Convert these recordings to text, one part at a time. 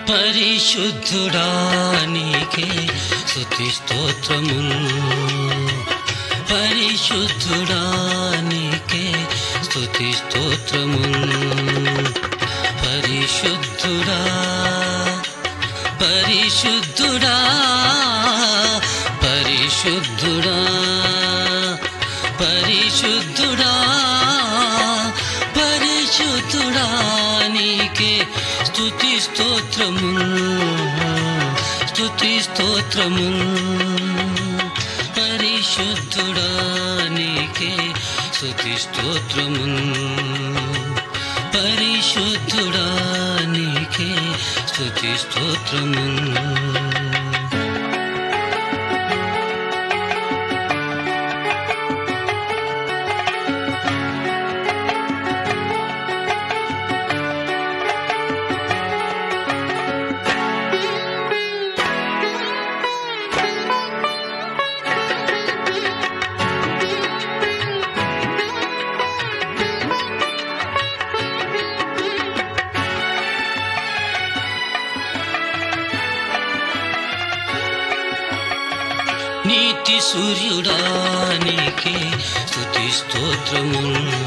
పరిశుద్ధుడా నీకే స్తుతి స్తోత్రములు పరిశుద్ధుడా నీకే స్తుతి స్తోత్రములు పరిశుద్ధుడా పరిశుద్ధుడా పరిశుద్ధుడా పరిశుద్ధుడా పరిశుద్ధుడా నీకే స్తుతి స్తోత్రము స్తుతి స్తోత్రము పరిశుద్ధుడా నీకే స్తుతి స్తోత్రము పరిశుద్ధుడా నీకే స్తుతి స్తోత్రము నీతి సూర్యుడా నీకే స్తుతి స్తోత్రము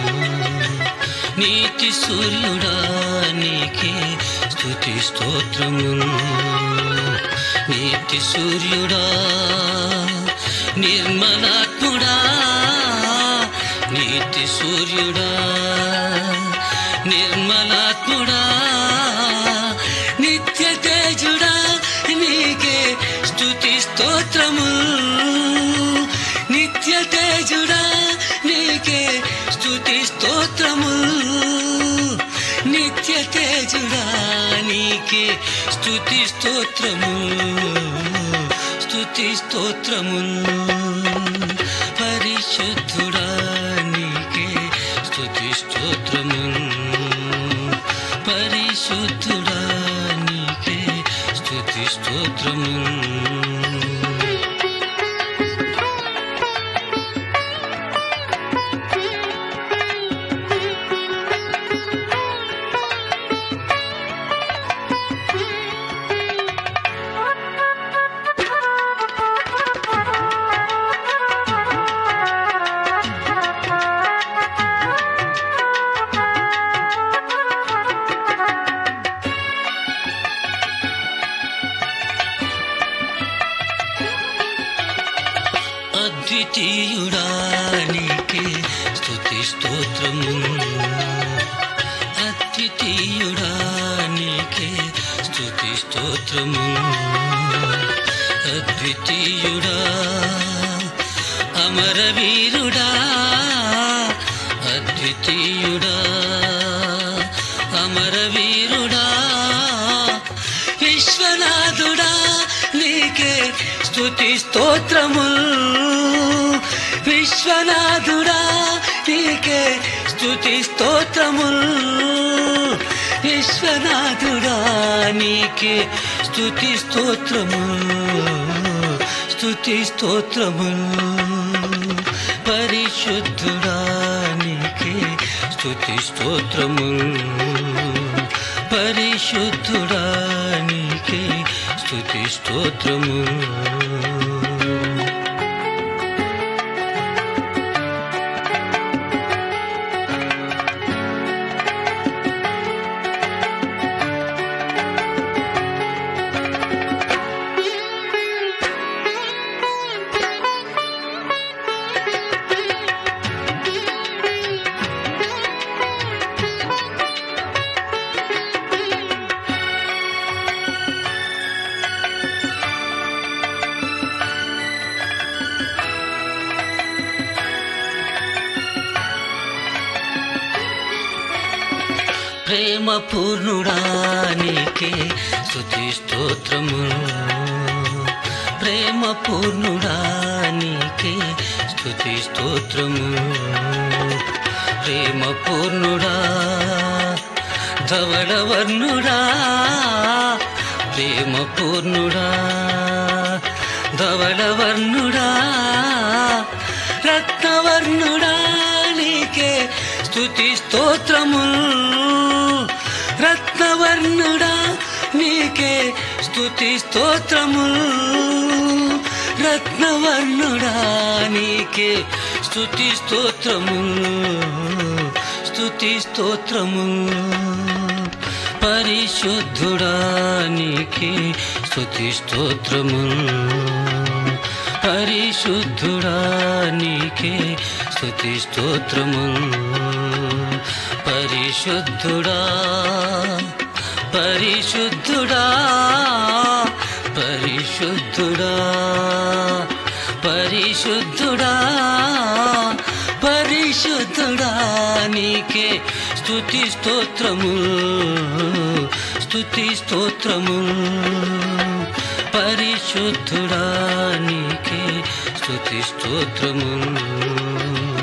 నీతి సూర్యుడా నీకే స్తుతి స్తోత్రము నీతి సూర్యుడా నిర్మలాత్ముడా నీతి సూర్యుడా నిర్మలాత్ముడా నిత్య తేజుడా నీకే స్తుతి స్తోత్రము నిత్య తేజుడా నీకే స్తుతి స్తోత్రము నిత్య తేజుడా నీకే స్తుతి స్తోత్రము స్తుతి స్తోత్రము పరిశుద్ధుడా నీకే స్తుతి స్తోత్రము పరిశుద్ధుడా నీకే స్తుతి స్తోత్రము అద్వితీయుడా నీకే స్తుతి స్తోత్రము అద్వితీయుడా నీకే స్తుతి స్తోత్రము అద్వితీయుడా అమరవీరుడా అద్వితీయుడా అమరవీరుడా విశ్వనాథుడా నీకే స్తుతి స్తోత్రము విశ్వనాథుడా నీకే స్తుతి స్తోత్రము విశ్వనాథుడా నీకే స్తుతి స్తోత్రము స్తుతి స్తోత్రము పరిశుద్ధుడా నీకే స్తుతి స్తోత్రము పరిశుద్ధుడా నీకే స్తుతి స్తోత్రము ప్రేమ పూర్ణుడా నీకే స్తుతి స్తోత్రము ప్రేమ పూర్ణుడా నీకే స్తుతి స్తోత్రము ప్రేమ పూర్ణుడా ధవళవర్ణుడా ప్రేమ పూర్ణుడా ధవళవర్ణుడా రత్నవర్ణుడా నీకే స్తుతి స్తోత్రము రత్నవర్ణుడా నీకే స్తుతి స్తోత్రము రత్నవర్ణుడా నీకే స్తుతి స్తోత్రము స్తుతి స్తోత్రము పరిశుద్ధుడా నీకే స్తుతి స్తోత్రము పరిశుద్ధుడా నీకే స్తుతి స్తోత్రము పరిశుద్ధుడా పరిశుద్ధుడా పరిశుద్ధుడా పరిశుద్ధుడా పరిశుద్ధుడా నీకే స్తుతి స్తోత్రము స్తుతి స్తోత్రము పరిశుద్ధుడా నీకే స్తుతి స్తోత్రము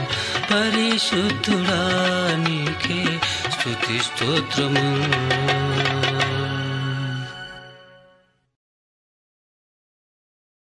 పరిశుద్ధుడా నీకే స్తుతి స్తోత్రము